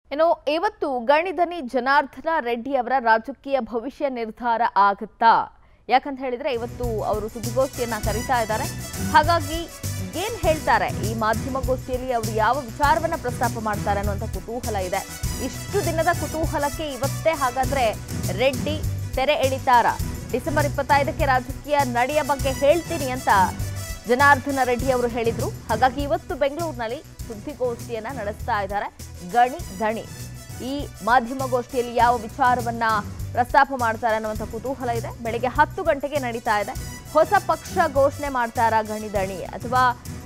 ಇನ್ನು ಇವತ್ತು ಗಣಿಧನಿ ಜನಾರ್ದನ ರೆಡ್ಡಿ ಅವರ ರಾಜಕೀಯ ಭವಿಷ್ಯ ನಿರ್ಧಾರ ಆಗುತ್ತಾ ಯಾಕಂತ ಹೇಳಿದ್ರೆ ಇವತ್ತು ಅವರು ಸುದ್ದಿಗೋಷ್ಠಿಯನ್ನ ಕರೀತಾ ಇದ್ದಾರೆ ಹಾಗಾಗಿ ಏನ್ ಹೇಳ್ತಾರೆ ಈ ಮಾಧ್ಯಮಗೋಷ್ಠಿಯಲ್ಲಿ ಅವರು ಯಾವ ವಿಚಾರವನ್ನ ಪ್ರಸ್ತಾಪ ಮಾಡ್ತಾರೆ ಅನ್ನುವಂಥ ಕುತೂಹಲ ಇದೆ ಇಷ್ಟು ದಿನದ ಕುತೂಹಲಕ್ಕೆ ಇವತ್ತೇ ಹಾಗಾದ್ರೆ ರೆಡ್ಡಿ ತೆರೆ ಎಳಿತಾರ ಡಿಸೆಂಬರ್ ಇಪ್ಪತ್ತೈದಕ್ಕೆ ರಾಜಕೀಯ ನಡೆಯ ಬಗ್ಗೆ ಹೇಳ್ತೀನಿ ಅಂತ ಜನಾರ್ದನ ರೆಡ್ಡಿ ಅವರು ಹೇಳಿದ್ರು ಹಾಗಾಗಿ ಇವತ್ತು ಬೆಂಗಳೂರಿನಲ್ಲಿ ಸುದ್ದಿಗೋಷ್ಠಿಯನ್ನ ನಡೆಸ್ತಾ ಇದ್ದಾರೆ ಗಣಿ ಧಣಿ ಈ ಮಾಧ್ಯಮಗೋಷ್ಠಿಯಲ್ಲಿ ಯಾವ ವಿಚಾರವನ್ನ ಪ್ರಸ್ತಾಪ ಮಾಡ್ತಾರೆ ಅನ್ನುವಂಥ ಕುತೂಹಲ ಇದೆ ಬೆಳಗ್ಗೆ ಹತ್ತು ಗಂಟೆಗೆ ನಡೀತಾ ಇದೆ ಹೊಸ ಪಕ್ಷ ಘೋಷಣೆ ಮಾಡ್ತಾರಾ ಗಣಿ ದಣಿ ಅಥವಾ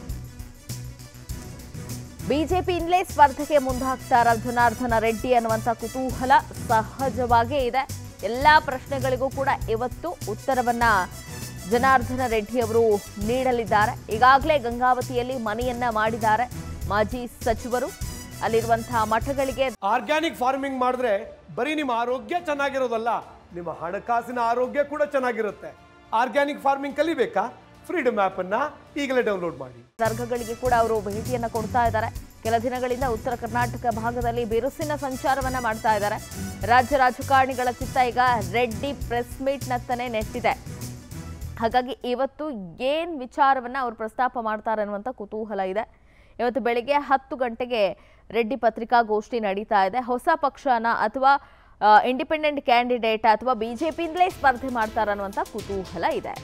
ಬಿಜೆಪಿಯಿಂದಲೇ ಸ್ಪರ್ಧೆಗೆ ಮುಂದಾಗ್ತಾರ ಜನಾರ್ದನ ರೆಡ್ಡಿ ಅನ್ನುವಂಥ ಕುತೂಹಲ ಸಹಜವಾಗೇ ಇದೆ ಎಲ್ಲಾ ಪ್ರಶ್ನೆಗಳಿಗೂ ಕೂಡ ಇವತ್ತು ಉತ್ತರವನ್ನ ಜನಾರ್ದನ ರೆಡ್ಡಿ ಅವರು ನೀಡಲಿದ್ದಾರೆ ಈಗಾಗಲೇ ಗಂಗಾವತಿಯಲ್ಲಿ ಮನೆಯನ್ನ ಮಾಡಿದ್ದಾರೆ ಮಾಜಿ ಸಚಿವರು ಅಲ್ಲಿರುವಂತಹ ಮಠಗಳಿಗೆ ಆರ್ಗ್ಯಾನಿಕ್ ಫಾರ್ಮಿಂಗ್ ಮಾಡಿದ್ರೆ ಬರೀ ನಿಮ್ಮ ಆರೋಗ್ಯ ಚೆನ್ನಾಗಿರೋದಲ್ಲ ನಿಮ್ಮ ಹಣಕಾಸಿನ ಆರೋಗ್ಯ ಕೂಡ ಚೆನ್ನಾಗಿರುತ್ತೆ ಆರ್ಗ್ಯಾನಿಕ್ ಫಾರ್ಮಿಂಗ್ ಕಲಿಬೇಕಾ ಫ್ರೀಡಮ್ ಆ್ಯಪ್ ಅನ್ನ ಈಗಲೇ ಡೌನ್ಲೋಡ್ ಮಾಡಿ ದರ್ಗಗಳಿಗೆ ಕೂಡ ಅವರು ಭೇಟಿಯನ್ನ ಕೊಡ್ತಾ ಇದ್ದಾರೆ ಕೆಲ ದಿನಗಳಿಂದ ಉತ್ತರ ಕರ್ನಾಟಕ ಭಾಗದಲ್ಲಿ ಬಿರುಸಿನ ಸಂಚಾರವನ್ನ ಮಾಡ್ತಾ ಇದ್ದಾರೆ ರಾಜ್ಯ ರಾಜಕಾರಣಿಗಳ ಚಿತ್ತ ಈಗ ರೆಡ್ಡಿ ಪ್ರೆಸ್ ಮೀಟ್ ನತ್ತನೆ ನೆಟ್ಟಿದೆ ಹಾಗಾಗಿ ಇವತ್ತು ಏನ್ ವಿಚಾರವನ್ನ ಅವರು ಪ್ರಸ್ತಾಪ ಮಾಡ್ತಾರೆ ಅನ್ನುವಂಥ ಕುತೂಹಲ ಇದೆ ಇವತ್ತು ಬೆಳಿಗ್ಗೆ ಹತ್ತು ಗಂಟೆಗೆ ರೆಡ್ಡಿ ಪತ್ರಿಕಾಗೋಷ್ಠಿ ನಡೀತಾ ಇದೆ ಹೊಸ ಪಕ್ಷನ ಅಥವಾ ಇಂಡಿಪೆಂಡೆಂಟ್ ಕ್ಯಾಂಡಿಡೇಟ್ ಅಥವಾ ಬಿಜೆಪಿಯಿಂದಲೇ ಸ್ಪರ್ಧೆ ಮಾಡ್ತಾರ ಅನ್ನುವಂಥ ಕುತೂಹಲ ಇದೆ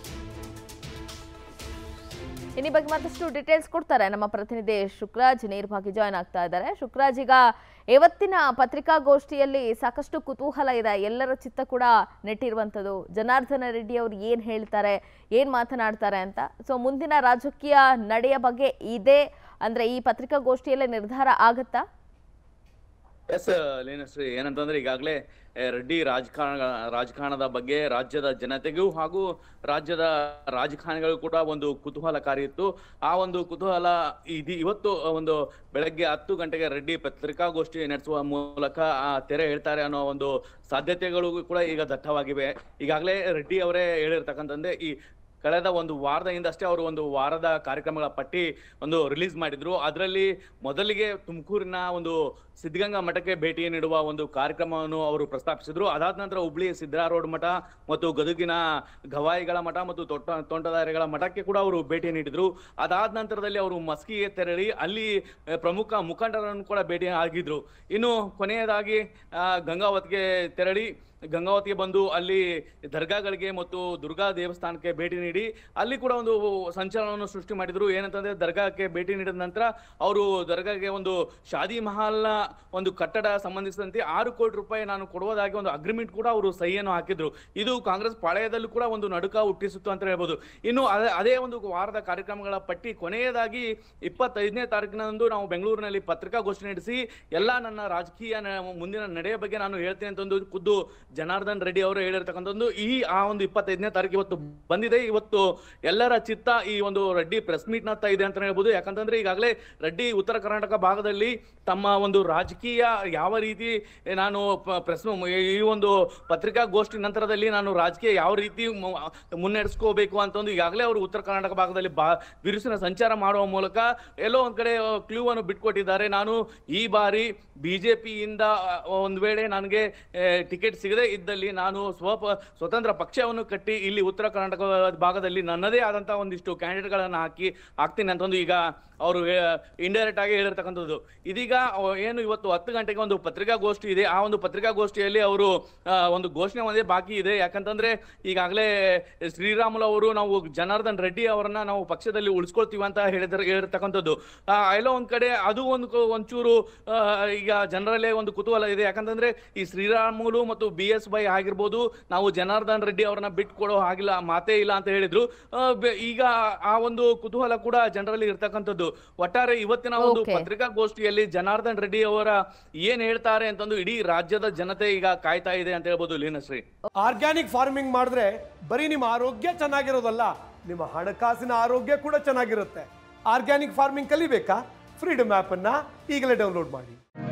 ಇನ್ನು ಈ ಬಗ್ಗೆ ಮತ್ತಷ್ಟು ಡೀಟೇಲ್ಸ್ ಕೊಡ್ತಾರೆ ನಮ್ಮ ಪ್ರತಿನಿಧಿ ಶುಕ್ರಾಜ್ ನೇರವಾಗಿ ಜಾಯ್ನ್ ಆಗ್ತಾ ಇದ್ದಾರೆ ಶುಕ್ರಾಜ್ ಈಗ ಇವತ್ತಿನ ಪತ್ರಿಕಾಗೋಷ್ಠಿಯಲ್ಲಿ ಸಾಕಷ್ಟು ಕುತೂಹಲ ಇದೆ ಎಲ್ಲರ ಚಿತ್ತ ಕೂಡ ನೆಟ್ಟಿರುವಂಥದ್ದು ಜನಾರ್ದನ ರೆಡ್ಡಿ ಅವರು ಏನು ಹೇಳ್ತಾರೆ ಏನು ಮಾತನಾಡ್ತಾರೆ ಅಂತ ಸೊ ಮುಂದಿನ ರಾಜಕೀಯ ನಡೆಯ ಬಗ್ಗೆ ಇದೇ ಅಂದ್ರೆ ಈ ಪತ್ರಿಕಾಗೋಷ್ಠಿಯಲ್ಲೇ ನಿರ್ಧಾರ ಆಗತ್ತಾ ಎಸ್ ಲೀನಶ್ರೀ ಏನಂತಂದ್ರೆ ಈಗಾಗಲೇ ರೆಡ್ಡಿ ರಾಜಕಾರಣ ರಾಜಕಾರಣದ ಬಗ್ಗೆ ರಾಜ್ಯದ ಜನತೆಗೂ ಹಾಗೂ ರಾಜ್ಯದ ರಾಜಕಾರಣಿಗಳು ಕೂಡ ಒಂದು ಕುತೂಹಲಕಾರಿ ಇತ್ತು ಆ ಒಂದು ಕುತೂಹಲ ಇದು ಇವತ್ತು ಒಂದು ಬೆಳಗ್ಗೆ ಹತ್ತು ಗಂಟೆಗೆ ರೆಡ್ಡಿ ಪತ್ರಿಕಾಗೋಷ್ಠಿ ನಡೆಸುವ ಮೂಲಕ ಆ ತೆರೆ ಹೇಳ್ತಾರೆ ಅನ್ನೋ ಒಂದು ಸಾಧ್ಯತೆಗಳು ಕೂಡ ಈಗ ದಟ್ಟವಾಗಿವೆ ಈಗಾಗಲೇ ರೆಡ್ಡಿ ಅವರೇ ಹೇಳಿರ್ತಕ್ಕಂಥದ್ದೇ ಈ ಕಳೆದ ಒಂದು ವಾರದ ಹಿಂದಷ್ಟೇ ಅವರು ಒಂದು ವಾರದ ಕಾರ್ಯಕ್ರಮಗಳ ಪಟ್ಟಿ ಒಂದು ರಿಲೀಸ್ ಮಾಡಿದ್ರು ಅದರಲ್ಲಿ ಮೊದಲಿಗೆ ತುಮಕೂರಿನ ಒಂದು ಸಿದ್ಧಗಂಗಾ ಮಠಕ್ಕೆ ಭೇಟಿ ನೀಡುವ ಒಂದು ಕಾರ್ಯಕ್ರಮವನ್ನು ಅವರು ಪ್ರಸ್ತಾಪಿಸಿದ್ರು ಅದಾದ ನಂತರ ಹುಬ್ಳಿ ಸಿದ್ದರಾರೋಡ್ ಮಠ ಮತ್ತು ಗದುಗಿನ ಗವಾಯಿಗಳ ಮಠ ಮತ್ತು ತೊಟ್ಟ ತೋಂಟದಾರಿಗಳ ಮಠಕ್ಕೆ ಕೂಡ ಅವರು ಭೇಟಿ ನೀಡಿದ್ರು ಅದಾದ ನಂತರದಲ್ಲಿ ಅವರು ಮಸ್ಕಿಗೆ ತೆರಳಿ ಅಲ್ಲಿ ಆ, ಪ್ರಮುಖ ಮುಖಂಡರನ್ನು ಕೂಡ ಭೇಟಿ ಆಗಿದ್ರು ಇನ್ನು ಕೊನೆಯದಾಗಿ ಆ, ಗಂಗಾವತಿಗೆ ತೆರಳಿ ಗಂಗಾವತಿಗೆ ಬಂದು ಅಲ್ಲಿ ದರ್ಗಾಗಳಿಗೆ ಮತ್ತು ದುರ್ಗಾ ದೇವಸ್ಥಾನಕ್ಕೆ ಭೇಟಿ ನೀಡಿ ಅಲ್ಲಿ ಕೂಡ ಒಂದು ಸಂಚಲನವನ್ನು ಸೃಷ್ಟಿ ಮಾಡಿದ್ರು ಏನಂತಂದ್ರೆ ದರ್ಗಾಕ್ಕೆ ಭೇಟಿ ನೀಡಿದ ನಂತರ ಅವರು ದರ್ಗಾಗೆ ಒಂದು ಶಾದಿ ಮಹಲ್ನ ಒಂದು ಕಟ್ಟಡ ಸಂಬಂಧಿಸಿದಂತೆ ಆರು ಕೋಟಿ ರೂಪಾಯಿ ನಾನು ಕೊಡುವುದಾಗಿ ಒಂದು ಅಗ್ರಿಮೆಂಟ್ ಕೂಡ ಅವರು ಸಹಿಯನ್ನು ಹಾಕಿದ್ರು ಇದು ಕಾಂಗ್ರೆಸ್ ಪಾಳೆಯದಲ್ಲೂ ಕೂಡ ಒಂದು ನಡುಕ ಹುಟ್ಟಿಸಿತ್ತು ಅಂತ ಹೇಳ್ಬೋದು ಇನ್ನು ಅದೇ ಅದೇ ಒಂದು ವಾರದ ಕಾರ್ಯಕ್ರಮಗಳ ಪಟ್ಟಿ ಕೊನೆಯದಾಗಿ ಇಪ್ಪತ್ತೈದನೇ ತಾರೀಕಿನಂದು ನಾವು ಬೆಂಗಳೂರಿನಲ್ಲಿ ಪತ್ರಿಕಾಗೋಷ್ಠಿ ನಡೆಸಿ ಎಲ್ಲ ನನ್ನ ರಾಜಕೀಯ ನ- ಮುಂದಿನ ನಡೆಯ ಬಗ್ಗೆ ನಾನು ಹೇಳ್ತೀನಿ ಅಂತ ಒಂದು ಖುದ್ದು ಜನಾರ್ದನ್ ರೆಡ್ಡಿ ಅವರು ಹೇಳಿರ್ತಕ್ಕಂಥದ್ದು ಈ ಆ ಒಂದು ಇಪ್ಪತ್ತೈದನೇ ತಾರೀಕು ಇವತ್ತು ಬಂದಿದೆ ಇವತ್ತು ಎಲ್ಲರ ಚಿತ್ತ ಈ ಒಂದು ರೆಡ್ಡಿ ಪ್ರೆಸ್ ಮೀಟ್ ನತ್ತ ಇದೆ ಅಂತ ಹೇಳ್ಬೋದು ಯಾಕಂತಂದ್ರೆ ಈಗಾಗಲೇ ರೆಡ್ಡಿ ಉತ್ತರ ಕರ್ನಾಟಕ ಭಾಗದಲ್ಲಿ ತಮ್ಮ ಒಂದು ರಾಜಕೀಯ ಯಾವ ರೀತಿ ನಾನು ಪ್ರೆಸ್ ಈ ಒಂದು ಪತ್ರಿಕಾಗೋಷ್ಠಿ ನಂತರದಲ್ಲಿ ನಾನು ರಾಜಕೀಯ ಯಾವ ರೀತಿ ಮು- ಮುನ್ನಡೆಸ್ಕೋಬೇಕು ಅಂತಂದು ಈಗಾಗಲೇ ಅವರು ಉತ್ತರ ಕರ್ನಾಟಕ ಭಾಗದಲ್ಲಿ ಬಾ ಬಿರುಸಿನ ಸಂಚಾರ ಮಾಡುವ ಮೂಲಕ ಎಲ್ಲೋ ಒಂದ್ ಕಡೆ ಕ್ಲೂ ಅನ್ನು ಬಿಟ್ಕೊಟ್ಟಿದ್ದಾರೆ ನಾನು ಈ ಬಾರಿ ಬಿಜೆಪಿಯಿಂದ ಒಂದ್ ವೇಳೆ ನನಗೆ ಟಿಕೆಟ್ ಸಿಗದೇ ಇದ್ದಲ್ಲಿ ನಾನು ಸ್ವ ಸ್ವತಂತ್ರ ಪಕ್ಷವನ್ನು ಕಟ್ಟಿ ಇಲ್ಲಿ ಉತ್ತರ ಕರ್ನಾಟಕ ಭಾಗದಲ್ಲಿ ನನ್ನದೇ ಆದಂತಹ ಒಂದಿಷ್ಟು ಕ್ಯಾಂಡಿಡೇಟ್ಗಳನ್ನ ಹಾಕಿ ಹಾಕ್ತೀನಿ ಅಂತಂದು ಈಗ ಅವರು ಇಂಡೈರೆಕ್ಟ್ ಆಗಿ ಹೇಳಿರ್ತಕ್ಕಂಥದ್ದು ಇದೀಗ ಅವ- ಏನು ಇವತ್ತು ಹತ್ತು ಗಂಟೆಗೆ ಒಂದು ಪತ್ರಿಕಾಗೋಷ್ಠಿ ಇದೆ ಆ ಒಂದು ಪತ್ರಿಕಾಗೋಷ್ಠಿಯಲ್ಲಿ ಅವರು ಆ, ಒಂದು ಘೋಷಣೆ ಒಂದೇ ಬಾಕಿ ಇದೆ ಯಾಕಂತಂದ್ರೆ ಈಗಾಗಲೇ ಶ್ರೀರಾಮುಲು ಅವರು ನಾವು ಜನಾರ್ದನ್ ರೆಡ್ಡಿ ಅವರನ್ನ ನಾವು ಪಕ್ಷದಲ್ಲಿ ಉಳಿಸ್ಕೊಳ್ತೀವಿ ಅಂತ ಹೇಳಿದ್ರ ಹೇಳಿರ್ತಕ್ಕಂಥದ್ದು ಆ, ಎಲ್ಲೋ ಒಂದ್ ಕಡೆ ಅದು ಒಂದು ಕು- ಒಂಚೂರು ಆ, ಈಗ ಜನರಲ್ಲೇ ಒಂದು ಕುತೂಹಲ ಇದೆ ಯಾಕಂತಂದ್ರೆ ಈ ಶ್ರೀರಾಮುಲು ಮತ್ತು ಬಿ ಎಸ್ ಬೈ ಆಗಿರ್ಬೋದು ನಾವು ಜನಾರ್ದನ್ ರೆಡ್ಡಿ ಅವರನ್ನ ಬಿಟ್ಕೊಡೋ ಹಾಗಿಲ್ಲ ಮಾತೇ ಇಲ್ಲ ಅಂತ ಹೇಳಿದ್ರು ಆ, ಬೆ- ಈಗ ಆ ಒಂದು ಕುತೂಹಲ ಕೂಡ ಜನರಲ್ಲಿ ಇರ್ತಕ್ಕಂಥದ್ದು ಒಟ್ಟಾರೆ ಇವತ್ತಿನ ಒಂದು Okay. ಪತ್ರಿಕಾಗೋಷ್ಠಿಯಲ್ಲಿ ಜನಾರ್ದನ್ ರೆಡ್ಡಿ ಅವರ ಏನ್ ಹೇಳ್ತಾರೆ ಅಂತಂದು ಇಡೀ ರಾಜ್ಯದ ಜನತೆ ಈಗ ಕಾಯ್ತಾ ಇದೆ ಅಂತ ಹೇಳ್ಬೋದು ಲೀನಶ್ರೀ ಆರ್ಗ್ಯಾನಿಕ್ ಫಾರ್ಮಿಂಗ್ ಮಾಡಿದ್ರೆ ಬರೀ ನಿಮ್ಮ ಆರೋಗ್ಯ ಚೆನ್ನಾಗಿರೋದಲ್ಲ ನಿಮ್ಮ ಹಣಕಾಸಿನ ಆರೋಗ್ಯ ಕೂಡ ಚೆನ್ನಾಗಿರುತ್ತೆ ಆರ್ಗ್ಯಾನಿಕ್ ಫಾರ್ಮಿಂಗ್ ಕಲಿಬೇಕಾ ಫ್ರೀಡಮ್ ಆ್ಯಪ್ ಅನ್ನ ಈಗಲೇ ಡೌನ್ಲೋಡ್ ಮಾಡಿ